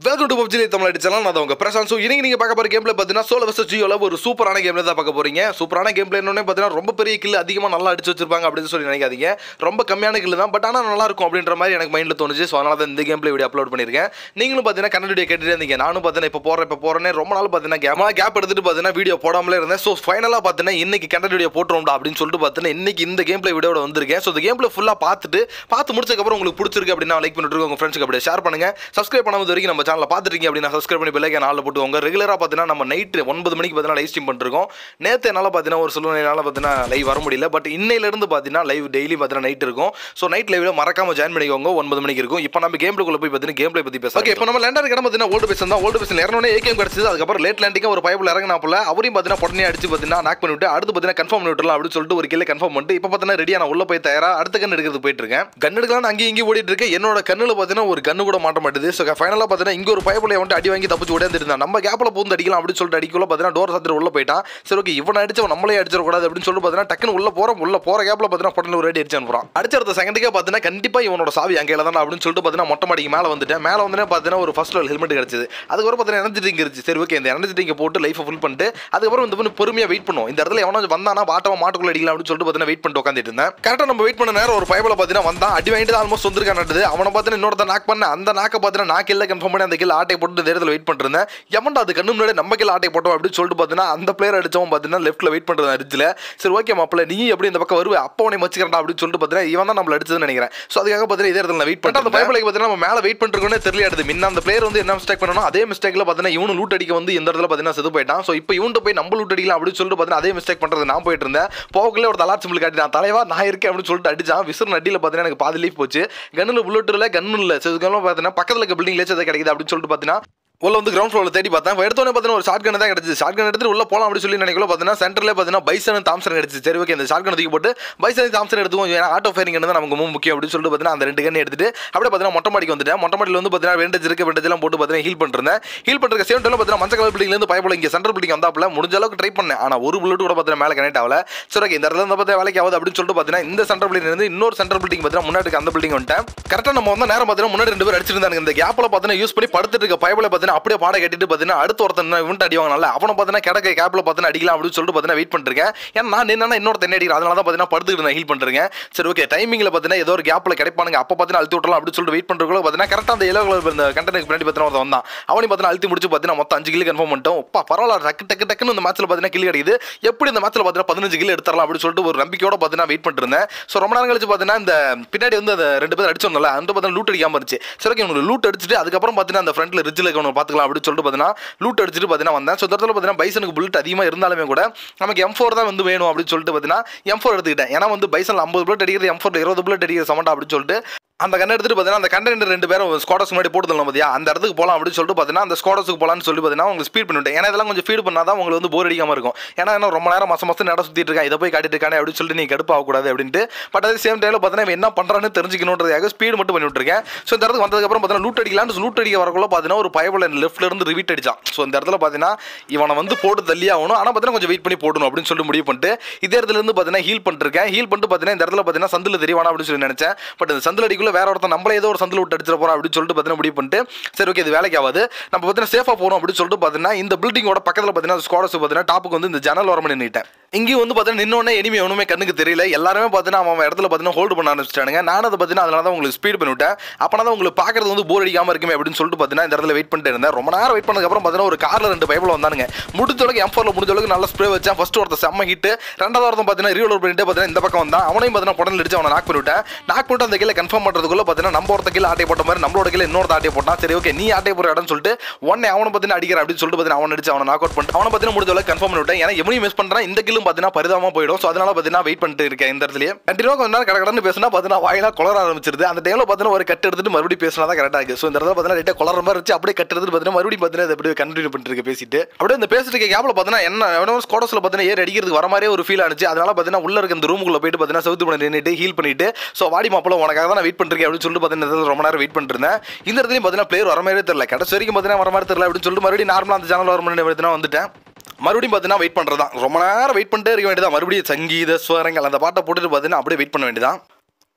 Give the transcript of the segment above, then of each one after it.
welcome to PUBG Tamil அடிச்சலாம் நான் உங்க பிரசாந்த் ஸோ இன்னைக்கு நீங்க பார்க்க போற கேம்ல பார்த்தீங்கன்னா சோலோ வர்சஸ் ஜியோல ஒரு சூப்பரான கேம்ல தான் பார்க்க போறீங்க சூப்பரான கேம்ல என்னன்னு பார்த்தீங்கன்னா ரொம்ப பெரிய கில் அதிகமாக நல்லா அடிச்சு வச்சிருப்பாங்க அப்படின்னு சொல்லி நினைக்காதீங்க ரொம்ப கம்மியான கில் தான் பட் ஆனால் நல்லா இருக்கும் அப்படின்ற மாதிரி எனக்கு மைண்ட்ல தோணுச்சு ஸோ அதனால தான் இந்த கேம்ல வீடியோ அப்லோட் பண்ணியிருக்கேன் நீங்களும் பார்த்தீங்கன்னா கன்னட வீடியோ கேட்டுட்டு இருந்தீங்க நானும் பார்த்தீங்கன்னா இப்போ போறேன் இப்போ போறேன்னு ரொம்ப நாள் பார்த்தீங்கன்னா கேப் கேப் எடுத்துட்டு பார்த்தீங்கன்னா வீடியோ போடாமலே இருந்தேன் ஸோ ஃபைனலாக பார்த்தீங்கன்னா இன்னைக்கு கன்னட வீடியோ போட்டுருவோம்டா அப்படின்னு சொல்லிட்டு பார்த்தீங்கன்னா இன்னைக்கு இந்த கேம் பிளே வீடியோட வந்திருக்கேன் ஸோ இந்த கேம் பிளே ஃபுல்லாக பார்த்துட்டு பார்த்து முடிச்சதுக்கப்புறம் உங்களுக்கு பிடிச்சிருக்கு அப்படின்னா லைக் பண்ணிட்டு உங்க ஃப்ரெண்ட்ஸ்க்கு அப்படியே ஷேர் பண்ணுங்க சப்ஸ்கிரைப் பண்ணாமல் வரைக்கும் நம்ம சேனலை பார்த்துருக்கீங்க அப்படின்னா சப்ஸ்கிரைப் பண்ணி பெல்லைக்கன் ஆளில் போட்டுக்கோங்க ரெகுலராக பார்த்தீங்கன்னா நம்ம நைட்டு ஒன்பது மணிக்கு பார்த்தீங்கன்னா லைவ் ஸ்ட்ரீம் பண்ணிருக்கோம் நேற்று என்னால் பார்த்தீங்கன்னா ஒரு சூழ்நிலையால பார்த்தீங்கன்னா லைவ் வர முடியல பட் இன்னையிலேருந்து பார்த்தீங்கன்னா லைவ் டெய்லி பார்த்தீங்கன்னா நைட் இருக்கும் ஸோ நைட் லைவ்ல மறக்காம ஜாயின் பண்ணிக்கோங்க ஒன்பது மணிக்கு இருக்கும் இப்போ நம்ம கேம் குள்ள போய் பார்த்தீங்கன்னா கேம் பிளே பற்றி பேச ஓகே இப்போ நம்ம லேண்டர் இடம் பார்த்தீங்கன்னா ஓல்டு பேசன் தான் ஓல்டு பேசன் இறங்கணும் ஏகேம் கிடச்சது அதுக்கப்புறம் லேட் லேண்டிங்காக ஒரு பைப்பில் இறங்கினாப்புல அவரையும் பார்த்தீங்கன்னா உடனே அடிச்சு பார்த்தீங்கன்னா நாக் பண்ணிவிட்டு அடுத்து பார்த்தீங்கன்னா கன்ஃபார்ம் பண்ணி விட்டுலாம் அப்படின்னு சொல்லிட்டு ஒரு கில்ல கன்ஃபார்ம் பண்ணிட்டு இப்போ பார்த்தீங்கன்னா ரெடியாக நான் உள்ள போய் தயாரா அடுத்த கன் எடுக்கிறது போயிட்டு இருக்கேன் கன் எடுக்கலாம் அங்கேயும் இங்கேயும் ஓடிட்டு இருக்கேன் என்னோட கண்ணில் பார்த்தீங்கன்னா ஒரு கண்ணு கூட மாட்ட மாட்டுது ஸோ ஃபைனலாக பார்த்தீங்கன்னா இங்கே ஒரு பைப்பில் வந்துட்டு அடி வாங்கி தப்பிச்சு ஓடியாந்து இருந்தான் நம்ம கேப்பில் பூந்து அடிக்கலாம் அப்படின்னு சொல்லிட்டு அடிக்கல பார்த்தீங்கன்னா டோர் சாத்திர உள்ள போயிட்டான் சரி ஓகே இவனை அடிச்சவன் நம்மளே அடிச்சிடக்கூடாது அப்படின்னு சொல்லிட்டு பார்த்தீங்கன்னா டக்குன்னு உள்ள போகிறோம் உள்ள போகிற கேப்பில் பார்த்தீங்கன்னா படத்தில் ஒரு அடி அடிச்சு அனுப்புறான் அடிச்ச அடுத்த செகண்டுக்கே பார்த்தீங்கன்னா கண்டிப்பாக இவனோட சாவி அங்கே தான் அப்படின்னு சொல்லிட்டு பார்த்தீங்கன்னா மொட்டை மாடிக்கு மேலே வந்துட்டேன் மேலே வந்து பார்த்தீங்கன்னா ஒரு ஃபர்ஸ்ட் ஹெல்மெட் கிடச்சிது அதுக்கப்புறம் பார்த்தீங்கன்னா எனர்ஜி ட்ரிங்க் இருந்துச்சு சரி ஓகே இந்த எனர்ஜி ட்ரிங்கை போட்டு லைஃபை ஃபுல் பண்ணிட்டு அதுக்கப்புறம் இந்த பண்ணி பொறுமையாக வெயிட் பண்ணுவோம் இந்த இடத்துல எவனோ வந்தானா பாட்டமா மாட்டுக்குள்ள அடிக்கலாம் அப்படின்னு சொல்லிட்டு பார்த்தீங்கன்னா வெயிட் பண்ணிட்டு உட்காந்துட்டு இருந்தேன் கரெக்டாக நம்ம வெயிட் பண்ண நேரம் ஒரு பைபிள் பார்த்தீங்கன்னா வந்தான் அடி வாங்கிட்டு ஆல்மோஸ்ட் வந்திருக்கான் நட்டுது அவனை பார்த்தீங்கன்னா இன்னொருத்த நாக் பண்ண அந்த நாக்கை பார்த்தீங்கன்னா நான் கில்ல கன்ஃபார்ம் பண்ணி அந்த கில் ஆட்டை போட்டு இந்த இடத்துல வெயிட் பண்ணிருந்தேன் எவன்டா அது கண்ணு முன்னாடி நம்ம கில் ஆட்டை போட்டோம் அப்படின்னு சொல்லிட்டு பார்த்தீங்கன்னா அந்த பிளேயர் அடிச்சவன் பார்த்தீங்கன்னா லெஃப்ட்ல வெயிட் பண்ணுறது அடிச்சில் சரி ஓகே மாப்பிள்ள நீ எப்படி இந்த பக்கம் வருவே அப்போ உன்னை மச்சிக்கிறா அப்படின்னு சொல்லிட்டு பார்த்தீங்கன்னா இவன் தான் நம்மள அடிச்சதுன்னு நினைக்கிறேன் ஸோ அதுக்காக பார்த்தீங்கன்னா இதே இடத்துல நான் வெயிட் பண்ணிட்டு அந்த பைபிளுக்கு பார்த்தீங்கன்னா நம்ம மேலே வெயிட் பண்ணிருக்கோன்னே தெரியல எடுத்து முன்ன அந்த பிளேயர் வந்து என்ன மிஸ்டேக் பண்ணணும் அதே மிஸ்டேக்ல பார்த்தீங்கன்னா இவனு லூட் அடிக்க வந்து இந்த இடத்துல பார்த்தீங்கன்னா செது போயிட்டான் ஸோ இப்போ இவன்ட்டு போய் நம்ம லூட் அடிக்கலாம் அப்படின்னு சொல்லிட்டு பார்த்தீங்கன்னா அதே மிஸ்டேக் பண்ணுறது நான் போயிட்டு இருந்தேன் போகக்குள்ளே ஒரு தலார் சிம்பிள் காட்டி நான் தலைவா நான் இருக்கேன் அப்படின்னு சொல்லிட்டு அடிச்சான் விசிறு நட்டியில் பார்த்தீங்கன்னா எனக்கு பாதி லீஃப் போச்சு கண்ணில் புல்லட் இல்லை கன்னு இல்லை ஸோ இதுக்கெல்லாம் பார்த்தீங்கன்னா பக்கத்தில் இருக்க பில்டிங்லேயே எதாவது கிடைக்குது அப்படின்னு சொல்லிட்டு பார்த்தீங்கன்னா உள்ள வந்து கிரவுண்ட் ஃப்ளோரில் தேடி பார்த்தேன் எடுத்தோடனே பார்த்தீங்கன்னா ஒரு ஷார்ட் கன் தான் கிடச்சி ஷார்ட் கன் எடுத்துட்டு உள்ள போகலாம் அப்படின்னு சொல்லி நினைக்கல பார்த்தீங்கன்னா சென்டர்ல பார்த்தீங்கன்னா பைசன் தாம்சன் கிடச்சி சரி ஓகே இந்த ஷார்ட் கன் தூக்கி போட்டு பைசன் தாம்சன் எடுத்துக்கும் ஏன்னா ஆட்டோ ஃபயரிங் தான் நமக்கு ரொம்ப முக்கியம் அப்படின்னு சொல்லிட்டு பார்த்தீங்கன்னா அந்த ரெண்டு கன் எடுத்துட்டு அப்படியே பார்த்தீங்கன்னா மொட்டை மாடிக்கு வந்துட்டேன் மொட்டை மாடியில் வந்து பார்த்தீங்கன்னா வெண்டேஜ் இருக்கு வெண்டேஜ் எல்லாம் போட்டு பார்த்தீங்கன்னா ஹீல் பண்ணிருந்தேன் ஹீல் பண்ணுற சேம் டைம் பார்த்தீங்கன்னா மஞ்சள் கலர் பில்டிங்ல இருந்து பயப்பட இங்கே சென்ட்ரல் பில்டிங் வந்தாப்புல முடிஞ்ச அளவுக்கு ட்ரை பண்ணேன் ஆனால் ஒரு புல்லட் கூட பார்த்தீங்கன்னா மேலே கனெக்ட் ஆகல சரி ஓகே இந்த இடத்துல இருந்து பார்த்தா வேலைக்கு ஆகுது அப்படின்னு சொல்லிட்டு பார்த்தீங்கன்னா இந்த சென்ட்ரல் பில்டிங் இருந்து இன்னொரு சென்ட்ரல் பில்டிங் பார்த்தீங்கன்னா முன்னாடி அந்த பில்டிங் வந்துட்டேன் கரெக்டாக நம்ம வந்து நேரம் பார்த்தீங்கன்னா முன்னாடி ரெண்டு பேர் அடிச்சிருந்தாங்க இந்த கேப்பில் பார்த்தீங்கன்னா யூஸ் பண்ணி படுத்துட்டு இருக்க பயப்பில் பார்த்தீங்கன்னா அப்படியே பாட கட்டிட்டு பார்த்தீங்கன்னா அடுத்த ஒருத்தன் இவன்ட்டு அடிவாங்கனால அவனை பார்த்தீங்கன்னா கிடக்க கேப்பில் பார்த்தீங்கன்னா அடிக்கலாம் அப்படின்னு சொல்லிட்டு பார்த்தீங்கன்னா வெயிட் பண்ணிருக்கேன் ஏன்னா நான் என்னன்னா இன்னொரு தென்னை அடிக்கிறேன் அதனால தான் பார்த்தீங்கன்னா படுத்துக்கிட்டு நான் ஹீல் பண்ணிருக்கேன் சரி ஓகே டைமிங்கில் பார்த்தீங்கன்னா ஏதோ ஒரு கேப்பில் கிடைப்பானுங்க அப்போ பார்த்தீங்கன்னா அழுத்தி விட்டலாம் அப்படின்னு சொல்லிட்டு வெயிட் பண்ணுறதுக்குள்ள பார்த்தீங்கன்னா கரெக்டாக அந்த எல்லோ கலர் இந்த கண்டனுக்கு பின்னாடி பார்த்தீங்கன்னா ஒருத்தன் வந்தான் அவனையும் பார்த்தீங்கன்னா அழுத்தி முடிச்சு பார்த்தீங்கன்னா மொத்தம் அஞ்சு கிலோ கன்ஃபார்ம் பண்ணிட்டோம் அப்பா பரவாயில்ல டக்கு டக்கு டக்குன்னு இந்த மேட்ச்சில் பார்த்தீங்கன்னா கில் கிடைக்குது எப்படி இந்த மேட்ச்சில் பார்த்தீங்கன்னா பதினஞ்சு கிலோ எடுத்துடலாம் அப்படின்னு சொல்லிட்டு ஒரு நம்பிக்கையோட பார்த்தீங்கன்னா வெயிட் பண்ணிட்டு இருந்தேன் ஸோ ரொம்ப நேரம் கழிச்சு பார்த்தீங்கன்னா இந்த பின்னாடி வந்து அந்த ரெண்டு பேர் அடிச்சோம்ல அந்த பார்த்தீங்கன்னா லூட் அடிக்காம இருந்துச்சு சரி ஓகே உங்களுக்கு லூட் அடிச்சுட்டு அதுக்கப்புறம் பார்த்தீங்கன்னா அந்த ஃப்ரண்ட்ல ரிட்ஜில் இருக்கணும் பார்த்துக்கலாம் அப்படின்னு சொல்லிட்டு பார்த்தீங்கன்னா லூட் அடிச்சுட்டு பார்த்தீங்கன்னா வந்தேன் ஸோ இந்த இடத்துல பார்த்தீங்கன்னா பைசனுக்கு புல்லட் அதிகமாக இருந்தாலுமே கூட நமக்கு எம் ஃபோர் தான் வந்து வேணும் அப்படின்னு சொல்லிட்டு பார்த்தீங்கன்னா எம் ஃபோர் எடுத்துக்கிட்டேன் ஏன்னா வந்து பைசனில் ஐம்பது புல்லட் அடிக்கிறது எம் ஃபோர் இருபது புல்லட் அடிக்கிற சமண்டா அப்படின்னு சொல்லிட்டு அந்த கண்ணை எடுத்துட்டு பார்த்தீங்கன்னா அந்த கண்டென்ட் ரெண்டு பேரும் ஸ்குவாடஸ் முன்னாடி போட்டுதலாம் பார்த்தியா அந்த இடத்துக்கு போகலாம் அப்படின்னு சொல்லிட்டு பார்த்தீங்கன்னா அந்த ஸ்குவாடஸுக்கு போகலான்னு சொல்லி பார்த்தீங்கன்னா உங்களுக்கு ஸ்பீட் பண்ணிவிட்டேன் ஏன்னா இதெல்லாம் கொஞ்சம் ஃபீட் பண்ணால் தான் உங்களுக்கு வந்து போர் அடிக்காமல் இருக்கும் ஏன்னா என்ன ரொம்ப நேரம் மாசம் மாதம் நட சுற்றிட்டு இருக்கேன் இதை போய் காட்டிட்டு இருக்கானே அப்படின்னு சொல்லிட்டு நீ கடுப்பு ஆகக்கூடாது அப்படின்ட்டு பட் அதே சேம் டைமில் பார்த்தீங்கன்னா இவன் என்ன பண்ணுறான்னு தெரிஞ்சுக்கணுன்றதுக்காக ஸ்பீடு மட்டும் பண்ணி விட்டுருக்கேன் ஸோ இந்த இடத்துக்கு வந்ததுக்கப்புறம் பார்த்தீங்கன்னா லூட் அடிக்கலான்னு லூட் அடிக்க வரக்குள்ள பார்த்தீங்கன்னா ஒரு பயபல லெஃப்ட்ல இருந்து ரிவீட் அடிச்சான் ஸோ இந்த இடத்துல பார்த்தீங்கன்னா இவனை வந்து போட்டு தள்ளி ஆகணும் ஆனால் பார்த்தீங்கன்னா கொஞ்சம் வெயிட் பண்ணி போடணும் அப்படின்னு சொல்லி முடிவு பண்ணிட்டு இதே இடத்துல இருந்து பார்த்தீங்கன்னா ஹீல் பண்ணிருக்கேன் ஹீல் பண்ணிட்டு பார்த்தீங்கன்னா இந்த இடத்துல பார்த்தீங்கன்னா சந்தில் தெரியவானா அப்படின்னு சொல்லி நினைச்சேன் பட் இந்த சந்தில் அடிக்குள்ள வேற ஒருத்தன் நம்மளே ஏதோ ஒரு சந்தில் விட்டு அடிச்சிட போறோம் அப்படின்னு சொல்லிட்டு பார்த்தீங்கன்னா முடிவு பண்ணிட்டு சரி ஓகே இது வேலைக்கு ஆகாது நம்ம பார்த்தீங்கன்னா சேஃபாக போகணும் அப்படின்னு சொல்லிட்டு பார்த்தீங்கன்னா இந்த பில்டிங்கோட பக்கத்தில் பார்த்தீங்கன்னா ஸ்குவாடஸ் பார்த்தீங்கன்னா டாப்புக்கு வந்து இந்த ஜன்னல் ஓரமாக நின்றுட்டேன் இங்கேயும் வந்து பார்த்தீங்கன்னா நின்னோடனே எனிமே ஒன்றுமே கண்ணுக்கு தெரியல எல்லாருமே பார்த்தீங்கன்னா அவன் இடத்துல பார்த்தீங்கன்னா ஹோல்டு பண்ண ஆரம்பிச்சிட்டானுங்க நான் அதை பார்த்தீங்கன்னா அதனால தான் உங்களுக்கு ஸ்பீட் பண்ணிவிட்டேன் அப்போ தான் உங்களுக்கு பார்க்கறது வந்து போர் அடிக்காமல் இருக்குமே அப்படின்னு சொல்லிட்டு பார்த்தீங்கன்னா இந்த இடத்துல வெயிட் பண்ணிட்டு இருந்தேன் ரொம்ப நேரம் வெயிட் பண்ணதுக்கப்புறம் பார்த்தீங்கன்னா ஒரு காரில் ரெண்டு பைப்பில் வந்தானுங்க முடிஞ்ச அளவுக்கு எம் ஃபோரில் முடிஞ்ச அளவுக்கு நல்ல ஸ்ப்ரே வச்சேன் ஃபர்ஸ்ட் ஒருத்த செம்ம ஹிட் ரெண்டாவது ஒருத்தன் பார்த்தீங்கன்னா ரீலோட் பண்ணிட்டு பார்த்தீங்கன்னா இந்த பக்கம் வந்தான் அவனையும் பார்த்தீங்கன்னா புடல் அடிச்சு அவனை நாக் பண்ணிவிட்டேன் நாக் பண்ணிட்டு அந்த கீழே கன்ஃபார்ம் பண்ணுறதுக்குள்ள பார்த்தீங்கன்னா நம்ம ஒருத்த கீழே ஆட்டை போட்ட மாதிரி நம்மளோட கீழே இன்னொரு ஆட்டை போட்டான் சரி ஓகே நீ ஆட்டை போகிற இடம்னு சொல்லிட்டு உடனே அவனை பார்த்தீங்கன்னா அடிக்கிற அப்படின்னு சொல்லிட்டு பார்த்தீங்கன்னா அவனை அடிச்சு அவனை நாக் அவுட் பண்ணிட்டு அவனை பார்த்தீங்கன்னா முடிஞ்ச அளவுக்கு கன்ஃபார்ம் பண்ணிவிட்டேன் ஏன்னா எவனையும் மிஸ் பண்ணுறான் இந்த கில்லும் பார்த்தீங்கன்னா பரிதாபமாக போயிடும் ஸோ அதனால பார்த்தீங்கன்னா வெயிட் பண்ணிட்டு இருக்கேன் இந்த இடத்துலயே கண்டினியூ கொஞ்ச நேரம் கடகடன்னு பேசினா பார்த்தீங்கன்னா வாயிலாம் குளர ஆரம்பிச்சிருது அந்த டைமில் பார்த்தீங்கன்னா ஒரு கட்டு எடுத்துட்டு மறுபடியும் பேசினா தான் கரெக்டாக இருக்கு ஸோ இந்த இடத்துல பார்த்தீங்கன்னா லைட்டாக குளர மாதிரி இருந்துச்சு அப்படியே கட்டு எடுத்துட்டு பார்த்தீங்கன்னா மறுபடியும் பார்த்தீங்கன்னா இதை அப்படியே கண்டினியூ பண்ணிட்டு இருக்க பேசிட்டு அப்படியே இந்த பேசிட்டு இருக்க கேப்பில் பார்த்தீங்கன்னா என்ன எவனோ ஸ்கோடஸில் பார்த்தீங்கன்னா ஏர் அடிக்கிறதுக்கு வர மாதிரியே ஒரு ஃபீல் ஆனிச்சு அதனால பார்த்தீங்கன்னா உள்ள இருக்க இந்த ரூமுக்குள்ள போயிட்டு பார்த்தீங்கன்னா சவுத்து பண்ணி நின்றுட்டு ஹீல் பண்ணிட்டு ஸோ வாடி மாப்பிள உனக்காக தான் நான் வெயிட் பண்ணிருக்கேன் அப்படின்னு சொல்லிட்டு பார்த்தீங்கன்னா இந்த இடத்துல ரொம்ப நேரம் வெயிட் பண்ணிட்டு இருந்தேன் இந்த இடத்துலையும் பார்த்தீங்கன்னா பிளேயர் வர மாதிரியே தெரியல கடைசி வரைக்கும் பார்த்தீங்கன்னா வர மாதிரி தெரியல அப்படின்னு சொல்லிட்டு மறுபடியும் நார்மலாக அந்த சேனல் வர மாதிரி வந்துட்டேன் மறுபடியும் பார்த்தீங்கன்னா வெயிட் பண்ணுறது தான் ரொம்ப நேரம் வெயிட் பண்ணிட்டே இருக்க வேண்டியதான் மறுபடியும் சங்கீத ஸ்வரங்கள் அந்த பாட்டை போட்டுட்டு பார்த்தீங்கன்னா அப்படியே வெயிட் பண்ண வேண்டியதான்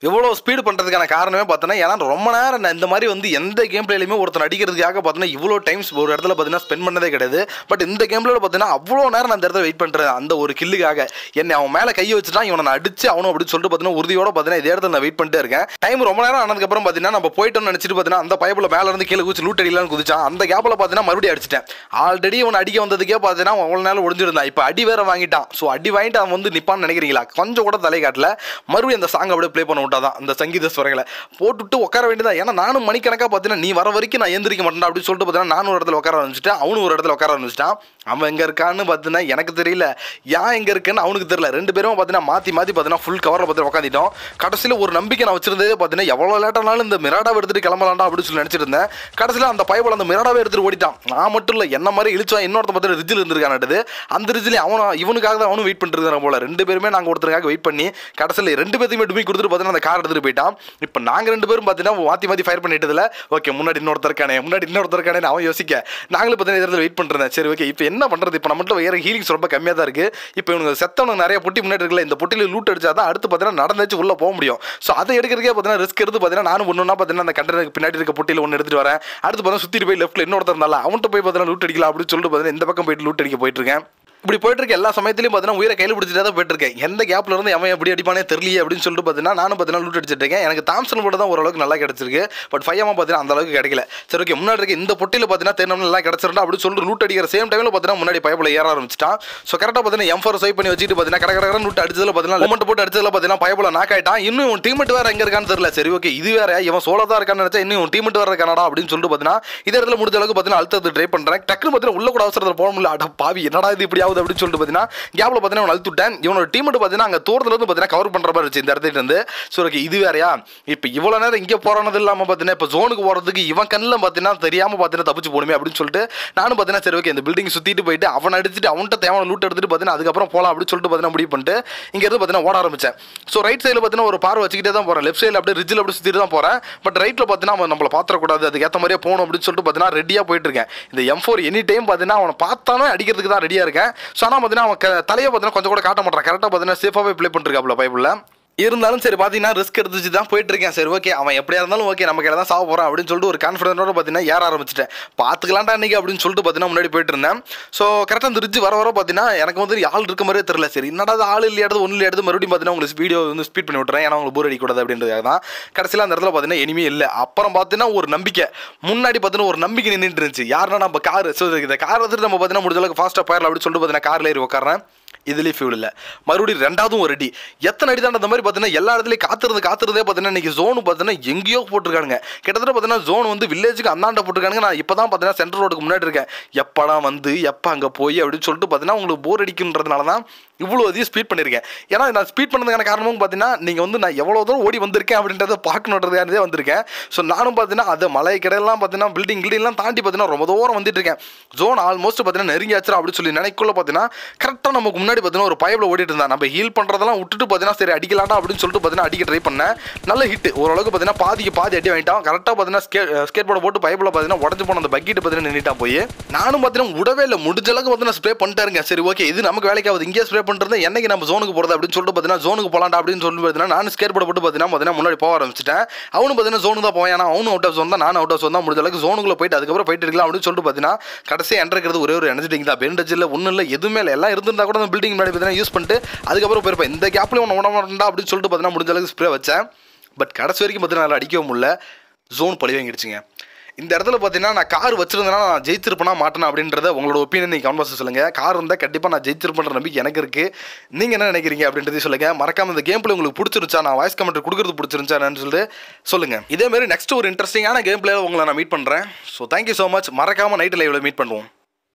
இவ்வளோ ஸ்பீடு பண்ணுறதுக்கான காரணமே பார்த்தோன்னா ஏன்னா ரொம்ப நேரம் நான் இந்த மாதிரி வந்து எந்த கேம் பிளேலையுமே ஒருத்தர் அடிக்கிறதுக்காக பார்த்தீங்கன்னா இவ்வளோ டைம்ஸ் ஒரு இடத்துல பார்த்தீங்கன்னா ஸ்பெண்ட் பண்ணதே கிடையாது பட் இந்த கேம் பிளேல பார்த்தீங்கன்னா அவ்வளோ நேரம் நான் அந்த இடத்துல வெயிட் பண்ணுறேன் அந்த ஒரு கில்லுக்காக என்னை அவன் மேலே கையை வச்சுட்டான் இவனை நான் அடிச்சு அவனும் அப்படின்னு சொல்லிட்டு பார்த்தீங்கன்னா உறுதியோட பார்த்தீங்கன்னா இதே இடத்துல நான் வெயிட் பண்ணிட்டே இருக்கேன் டைம் ரொம்ப நேரம் ஆனதுக்கப்புறம் பார்த்தீங்கன்னா நம்ம போயிட்டோம்னு நினச்சிட்டு பார்த்தீங்கன்னா அந்த பைப்பில் மேலே இருந்து கீழே குச்சி லூட் அடிக்கலாம்னு குதிச்சான் அந்த கேப்பில் பார்த்தீங்கன்னா மறுபடியும் அடிச்சிட்டேன் ஆல்ரெடி அவன் அடிக்க வந்ததுக்கே பார்த்தீங்கன்னா அவ்வளோ நேரம் ஒளிஞ்சிருந்தான் இப்போ அடி வேற வாங்கிட்டான் ஸோ அடி வாங்கிட்டு அவன் வந்து நிப்பான்னு நினைக்கிறீங்களா கொஞ்சம் கூட தலை காட்டல மறுபடியும் அந்த சாங் அப்படியே ப்ளே பண்ண விட்டாதான் அந்த சங்கீத ஸ்வரங்களை போட்டுட்டு உட்கார வேண்டியதா ஏன்னா நானும் மணிக்கணக்காக பார்த்தீங்கன்னா நீ வர வரைக்கும் நான் எந்திரிக்க மாட்டேன் அப்படின்னு சொல்லிட்டு பார்த்தீங்கன்னா நானும் ஒரு இடத்துல உட்கார ஆரம்பிச்சிட்டேன் அவனும் ஒரு இடத்துல உட்கார ஆரம்பிச்சிட்டான் அவன் எங்கே இருக்கான்னு பார்த்தீங்கன்னா எனக்கு தெரியல ஏன் எங்கே இருக்குன்னு அவனுக்கு தெரியல ரெண்டு பேரும் பார்த்தீங்கன்னா மாற்றி மாற்றி பார்த்தீங்கன்னா ஃபுல் கவரில் பார்த்து உட்காந்துட்டோம் கடைசியில் ஒரு நம்பிக்கை நான் வச்சிருந்ததே பார்த்தீங்கன்னா எவ்வளோ லேட்டானாலும் இந்த மிராடாவை எடுத்துட்டு கிளம்பலாம்டா அப்படின்னு சொல்லி நினச்சிட்டு இருந்தேன் கடைசியில் அந்த பைபிள் அந்த மிராடாவை எடுத்துட்டு ஓடிட்டான் நான் மட்டும் இல்லை என்ன மாதிரி இழிச்சா இன்னொருத்த பார்த்து ரிஜில் இருந்திருக்கானது அந்த ரிஜில் அவன் இவனுக்காக தான் அவனும் வெயிட் பண்ணிட்டு போல ரெண்டு பேருமே நாங்கள் ஒருத்தருக்காக வெயிட் பண்ணி கடைசியில் ரெண்டு பேர்த்தையுமே டுமி கொடுத்துட்டு பார்த்தீங்கன்னா அந்த கார் எடுத்துட்டு போயிட்டான் இப்போ நாங்கள் ரெண்டு பேரும் பார்த்தீங்கன்னா மாற்றி மாற்றி ஃபயர் பண்ணிட்டதுல ஓகே முன்னாடி இன்னொருத்தர் இருக்கானே முன்னாடி இன்னொருத்தர் இருக்கானே அவன் யோசிக்க நாங்களும் பார்த்தீங்கன்னா இடத்துல வெயிட் பண்ணுறேன் சரி ஓகே இப்போ என்ன பண்ணுறது இப்போ நம்மகிட்ட வேற ஹீலிங்ஸ் ரொம்ப கம்மியாக தான் இருக்குது இப்போ இவனுக்கு செத்தவனுக்கு நிறைய பொட்டி முன்னாடி இருக்குல்ல இந்த பொட்டியில் லூட் அடிச்சா தான் அடுத்து பார்த்தீங்கன்னா நடந்துச்சு உள்ளே போக முடியும் ஸோ அதை எடுக்கிறதுக்கே பார்த்தீங்கன்னா ரிஸ்க் எடுத்து பார்த்தீங்கன்னா நானும் ஒன்றுனா பார்த்தீங்கன்னா அந்த கண்டனுக்கு பின்னாடி இருக்க பொட்டியில் ஒன்று எடுத்துட்டு வரேன் அடுத்து பார்த்தீங்கன்னா சுற்றிட்டு போய் லெஃப்ட்டில் இன்னொருத்தர் இருந்தால அவன்கிட்ட போய் பார்த்தீங்கன்னா லூட் அடிக்கலாம் அப்படின்னு சொல்லிட்டு பார்த்தீங்கன்னா இந்த பக்கம் போயிட்டு லூட் அடிக்க போயிட்டு இருக்கேன் இப்படி போயிட்டு இருக்க எல்லா சமயத்திலையும் பார்த்தீங்கன்னா உயிரை கையில் பிடிச்சிட்டே தான் போயிட்டு இருக்கேன் எந்த கேப்ல இருந்து அவன் எப்படி அடிப்பானே தெரியலையே அப்படின்னு சொல்லிட்டு பார்த்தீங்கன்னா நானும் பார்த்தீங்கன்னா லூட் அடிச்சிட்டு இருக்கேன் எனக்கு தாம்சன் போட்டு தான் ஓரளவுக்கு நல்லா கிடைச்சிருக்கு பட் ஃபைவ் பார்த்தீங்கன்னா அந்த அளவுக்கு கிடைக்கல சரி ஓகே முன்னாடி இருக்க இந்த பொட்டியில் பார்த்தீங்கன்னா தேனம் நல்லா கிடச்சிருந்தா அப்படின்னு சொல்லிட்டு லூட் அடிக்கிற சேம் டைமில் பார்த்தீங்கன்னா முன்னாடி பைப்பில் ஏற ஆரம்பிச்சிட்டான் ஸோ கரெக்டாக பார்த்தீங்கன்னா எம் ஃபோர் சைவ் பண்ணி வச்சுட்டு பார்த்தீங்கன்னா கடை கடை லூட் அடிச்சதில் பார்த்தீங்கன்னா லெமண்ட் போட்டு அடிச்சதில் பார்த்தீங்கன்னா பைப்பில் நாக் ஆயிட்டான் இன்னும் உன் டீமெட் வேற எங்க இருக்கான்னு தெரியல சரி ஓகே இது வேற இவன் சோலோ தான் இருக்கான்னு நினைச்சா இன்னும் உன் டீமெட் வேற இருக்கானடா அப்படின்னு சொல்லிட்டு பார்த்தீங்கன்னா இதே இடத்துல முடிஞ்ச அளவுக்கு பார்த்தீங்கன்னா அழுத்தத்தை ட்ரை பண்ணுறேன் டக்குனு பார்த்தீங்கன்னா உள்ள கூட அவசரத்தில் போக முடியல அட பாவி என்னடா இது இப்படி ஆகுது அப்படின்னு சொல்லிட்டு பார்த்தீங்கன்னா கேப்ல பார்த்தீங்கன்னா அவன் அழுத்துட்டேன் இவனோட டீம் பார்த்தீங்கன்னா அங்கே தூரத்துல இருந்து பார்த்தீங்கன்னா கவர் பண்ற மாதிரி இருந்துச்சு இந்த இடத்துல இருந்து ஸோ ஓகே இது வேறயா இப்போ இவ்வளோ நேரம் இங்கே போறானது இல்லாமல் பார்த்தீங்கன்னா இப்போ ஜோனுக்கு போகிறதுக்கு இவன் கண்ணில் பார்த்தீங்கன்னா தெரியாமல் பார்த்தீங்கன்னா தப்பிச்சு போடுமே அப்படின்னு சொல்லிட்டு நானும் பார்த்தீங்கன்னா சரி ஓகே இந்த பில்டிங் சுற்றிட்டு போயிட்டு அவன் அடிச்சுட்டு அவன்கிட்ட தேவையான லூட் எடுத்துட்டு பார்த்தீங்கன்னா அதுக்கப்புறம் போகலாம் அப்படின்னு சொல்லிட்டு பார்த்தீங்கன்னா முடிவு பண்ணிட்டு இங்கே இருந்து பார்த்தீங்கன்னா ஓட ஆரம்பிச்சேன் ஸோ ரைட் சைடில் பார்த்தீங்கன்னா ஒரு பார்வை வச்சுக்கிட்டே தான் போகிறேன் லெஃப்ட் சைடில் அப்படியே ரிஜில் அப்படி சுற்றிட்டு தான் போகிறேன் பட் ரைட்டில் பார்த்தீங்கன்னா அவன் நம்மளை பாத்திரக்கூடாது அதுக்கு ஏற்ற மாதிரியே போகணும் அப்படின்னு சொல்லிட்டு பார்த்தீங்கன்னா ரெடியாக போயிட்டு இருக்கேன் இந்த எம் ஃபோர் எனி டைம் பார்த்தீங்கன்னா அவனை பார்த்தானே அடிக்கிறதுக்கு தான் ரெடியாக இருக்கேன் ஸோ ஆனால் பார்த்தீங்கன்னா அவன் க- தலையை பார்த்தீங்கன்னா கொஞ்சம் கூட காட்ட மாட்டான் கரெக்டாக பார்த்தீங்கன்னா சேஃபாகவே ப்ளே பண்ணிருக்காப்ல பைபிளில் இருந்தாலும் சரி பார்த்தீங்கன்னா ரிஸ்க் எடுத்துச்சு தான் போயிட்டு இருக்கேன் சரி ஓகே அவன் எப்படியா இருந்தாலும் ஓகே நம்ம கையில் தான் சாவ போகிறான் அப்படின்னு சொல்லிட்டு ஒரு கான்ஃபிடென்ட்டோட பார்த்தீங்கன்னா ஏற ஆரம்பிச்சிட்டேன் பார்த்துக்கலாம்டா அன்னைக்கு அப்படின்னு சொல்லிட்டு பார்த்தீங்கன்னா முன்னாடி போயிட்டு இருந்தேன் ஸோ கரெக்டாக அந்த ரிட்ஜ் வர வர பார்த்தீங்கன்னா எனக்கு வந்து ஆள் இருக்க மாதிரியே தெரியல சரி என்னடா அது ஆள் இல்லையாடு ஒன்றும் இல்லையாடு மறுபடியும் பார்த்தீங்கன்னா உங்களுக்கு வீடியோ வந்து ஸ்பீட் பண்ணி விட்டுறேன் ஏன்னா உங்களுக்கு போர் அடிக்கூடாது அப்படின்றதுக்காக தான் கடைசியில் அந்த இடத்துல பார்த்தீங்கன்னா இனிமே இல்லை அப்புறம் பார்த்தீங்கன்னா ஒரு நம்பிக்கை முன்னாடி பார்த்தீங்கன்னா ஒரு நம்பிக்கை நின்றுட்டு இருந்துச்சு யாருன்னா நம்ம கார் ஸோ இந்த கார் எடுத்துட்டு நம்ம பார்த்தீங்கன்னா முடிஞ்ச அளவுக்கு ஃபாஸ்ட்டாக போயிடலாம் அப்படின்னு சொல்லிட்டு பார்த்தீங்கன்னா காரில் ஏறி உட்காரேன் இதுலேயும் ஃபியூல் இல்லை மறுபடியும் ரெண்டாவதும் ஒரு அடி எத்தனை அடி தான் அந்த மாதிரி பார்த்தீங்கன்னா எல்லா இடத்துலையும் காத்திருந்து காத்திருந்தே பார்த்தீங்கன்னா இன்னைக்கு ஜோன் பார்த்தீங்கன்னா எங்கேயோ போட்டிருக்கானுங்க கிட்டத்தட்ட பார்த்தீங்கன்னா ஜோன் வந்து வில்லேஜுக்கு அந்தாண்ட போட்டிருக்கானுங்க நான் இப்போ தான் பார்த்தீங்கன்னா சென்ட்ரல் ரோடுக்கு முன்னாடி இருக்கேன் எப்படா வந்து எப்போ அங்கே போய் அப்படின்னு சொல்லிட்டு பார்த்தீங்கன்னா உங்களுக்கு போர் அடிக்குன்றதுனால தான் இவ்வளோ அதிகம் ஸ்பீட் பண்ணியிருக்கேன் ஏன்னா நான் ஸ்பீட் பண்ணதுக்கான காரணமும் பார்த்தீங்கன்னா நீங்கள் வந்து நான் எவ்வளோ தூரம் ஓடி வந்திருக்கேன் அப்படின்றத பார்க்கணுன்றதுக்கானதே வந்திருக்கேன் ஸோ நானும் பார்த்தீங்கன்னா அது மலை கடையெல்லாம் பார்த்தீங்கன்னா பில்டிங் கில்டிங்லாம் தாண்டி பார்த்தீங்கன்னா ரொம்ப தூரம் வந்துட்டு இருக்கேன் ஜோன் ஆல்மோஸ்ட் பார்த்தீங்கன்னா நெருங்கியாச்சு அப்படின்னு சொல்லி நினைக்குள்ள பார்த்தீங்கன்னா கரெக்டாக நமக்கு முன்னாடி பார்த்தீங்கன்னா ஒரு பைப்பில் ஓடிட்டு இருந்தான் நம்ம ஹீல் பண்ணுறதெல்லாம் விட்டுட்டு பார்த்தீங்கன்னா சரி அடிக்கலாம்டா அப்படின்னு சொல்லிட்டு பார்த்தீங்கன்னா அடிக்க ட்ரை பண்ணேன் நல்ல ஹிட் ஓரளவுக்கு பார்த்தீங்கன்னா பாதிக்கு பாதி அடி வாங்கிட்டான் கரெக்டாக பார்த்தீங்கன்னா ஸ்கே ஸ்கேட் போர்டு போட்டு பைப்பில் பார்த்தீங்கன்னா உடஞ்சு போன அந்த பக்கெட் பார்த்தீங்கன்னா நின்றுட்டான் போய் நானும் பார்த்தீங்கன்னா விடவே இல்லை முடிஞ்ச அளவுக்கு பார்த்தீங்கன்னா ஸ்ப்ரே பண்ணிட்டாருங்க சரி ஓகே இது நமக்கு வேலைக்கு ஆகுது இங்கே ஸ்ப்ரே பண்ணுறது என்னைக்கு நம்ம ஜோனுக்கு போகிறது அப்படின்னு சொல்லிட்டு பார்த்தீங்கன்னா ஜோனுக்கு போகலாம்டா அப்படின்னு சொல்லிட்டு பார்த்தீங்கன்னா நான் ஸ்கேட் போர்டு போட்டு பார்த்தீங்கன்னா பார்த்தீங்கன்னா முன்னாடி போக ஆரம்பிச்சிட்டேன் அவனும் பார்த்தீங்கன்னா ஜோனுக்கு தான் போவேன் ஏன்னா அவனும் அவுட் ஆஃப் ஜோன் தான் நான் அவுட் ஆஃப் ஜோன் தான் முடிஞ்ச அளவுக்கு ஜோனுக்குள்ள போயிட்டு அதுக்கப்புறம் போயிட்டு இருக்கலாம் அப்படின்னு சொல்லிட்டு பார்த்தீங்கன்னா கடைசியாக என்ட்ருக்கிறது ஒரே ஒரு எனர்ஜெட்டிக் தான் பெண்டேஜ் இல்லை ஒன்றும் இல்லை எதுவுமே இல்லை எல்லாம் இருந்திருந்தா கூட அந்த பில்டிங் முன்னாடி பார்த்தீங்கன்னா யூஸ் பண்ணிட்டு அதுக்கப்புறம் போயிருப்பேன் இந்த கேப்லேயும் ஒன்று உடம்புண்டா அப்படின்னு சொல்லிட்டு பார்த்தீங்கன்னா முடிஞ்ச அளவுக்கு ஸ்ப்ரே வச்சேன் பட் கடைசி வரைக்கும் பார்த்தீங்கன்னா நல்லா அடிக்கவும் முடியல ஜோன் பழி வாங்கிடுச்சுங்க இந்த இடத்துல பார்த்தீங்கன்னா நான் கார் வச்சிருந்தேன்னா நான் ஜெயிச்சிருப்பேனா மாட்டேனா அப்படின்றத உங்களோட ஒப்பீனியன் நீங்கள் கமெண்ட் சொல்லுங்கள் கார் இருந்தால் கண்டிப்பாக நான் ஜெயிச்சிருப்பேன்ற நம்பிக்கை எனக்கு இருக்குது நீங்கள் என்ன நினைக்கிறீங்க அப்படின்றதையும் சொல்லுங்கள் மறக்காம இந்த கேம் பிளே உங்களுக்கு பிடிச்சிருச்சா நான் வாய்ஸ் கமெண்ட் கொடுக்குறது பிடிச்சிருந்துச்சான்னு சொல்லிட்டு சொல்லுங்கள் இதே மாதிரி நெக்ஸ்ட் ஒரு இன்ட்ரெஸ்டிங்கான கேம் பிளே உங்களை நான் மீட் பண்ணுறேன் ஸோ தேங்க்யூ ஸோ மச் மறக்காம நைட்டு லைவில் மீட் பண்ணுவோம்